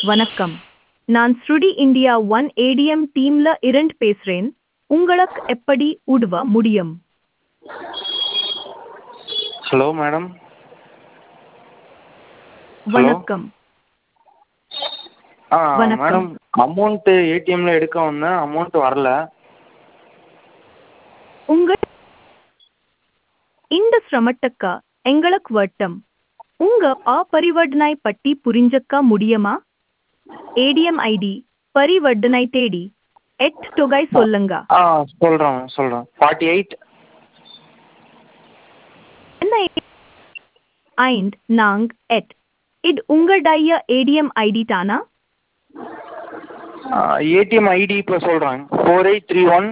வணக்கம் நான் ஸ்ருடி இந்தியா ஒன் ஏடிஎம் டீம்ல இருந்து பேசுறேன் உங்களுக்கு எப்படி உதவ முடியும் ஹலோ மேடம் வணக்கம் ஆ வணக்கம். மேடம் அமௌண்ட்டு ஏடிஎம்ல எடுக்க வந்தேன் அமௌண்ட் வரல உங்க இந்த சிரமத்துக்கு எங்களுக்கு வட்டம் உங்க ஆ பரிவர்த்தனை பற்றி புரிஞ்சுக்க முடியுமா ஏடிஎம் ஐடி பரிவர்த்தனை தேடி எட் தொகை சொல்லுங்க ஆ சொல்கிறேன் சொல்கிறேன் ஃபார்ட்டி எயிட் என்ன ஐண்ட் நாங் எட் இது உங்களுடைய ஏடிஎம் ஐடி தானா ஏடிஎம் ஐடி இப்போ சொல்கிறேன் four eight three one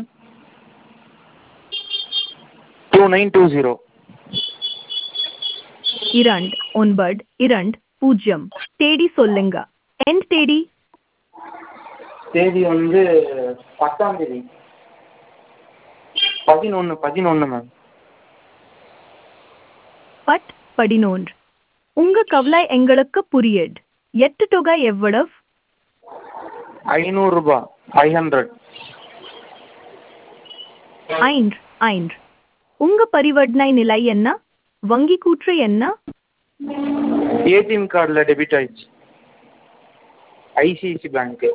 two nine two zero இரண்டு ஒன்பது இரண்டு பூஜ்ஜியம் தேடி சொல்லுங்க என் தேடி தேதி வந்து பத்தாம் தேதி பதினொன்று பதினொன்று மேம் பட் பதினொன்று உங்க கவலை எங்களுக்கு புரியுது எட்டு தொகை எவ்வளவு ஐநூறுரூபா ஃபைவ் ஹண்ட்ரட் ஐந்து ஐந்து உங்க பரிவர்த்தனை நிலை என்ன வங்கி கூற்று என்ன ஏடிஎம் கார்டில் டெபிட் ஆயிடுச்சு ஐசிஐசி பேங்க்கு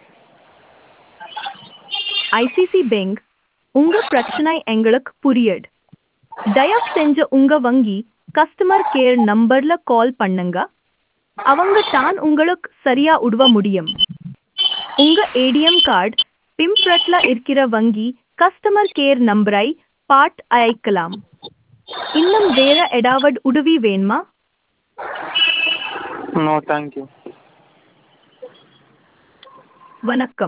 ஐசிசி பேங்க் உங்க பிரச்சனை எங்களுக்கு புரியுது தயவு செஞ்சு உங்க வங்கி கஸ்டமர் கேர் நம்பர்ல கால் பண்ணுங்க அவங்க தான் உங்களுக்கு சரியா உதவ முடியும் உங்க ஏடிஎம் கார்டு பிம்ப்ரட்ல இருக்கிற வங்கி கஸ்டமர் கேர் நம்பரை பாட் அழைக்கலாம் இன்னும் வேற ஏதாவது உதவி வேணுமா நோ தேங்க்யூ வணக்கம்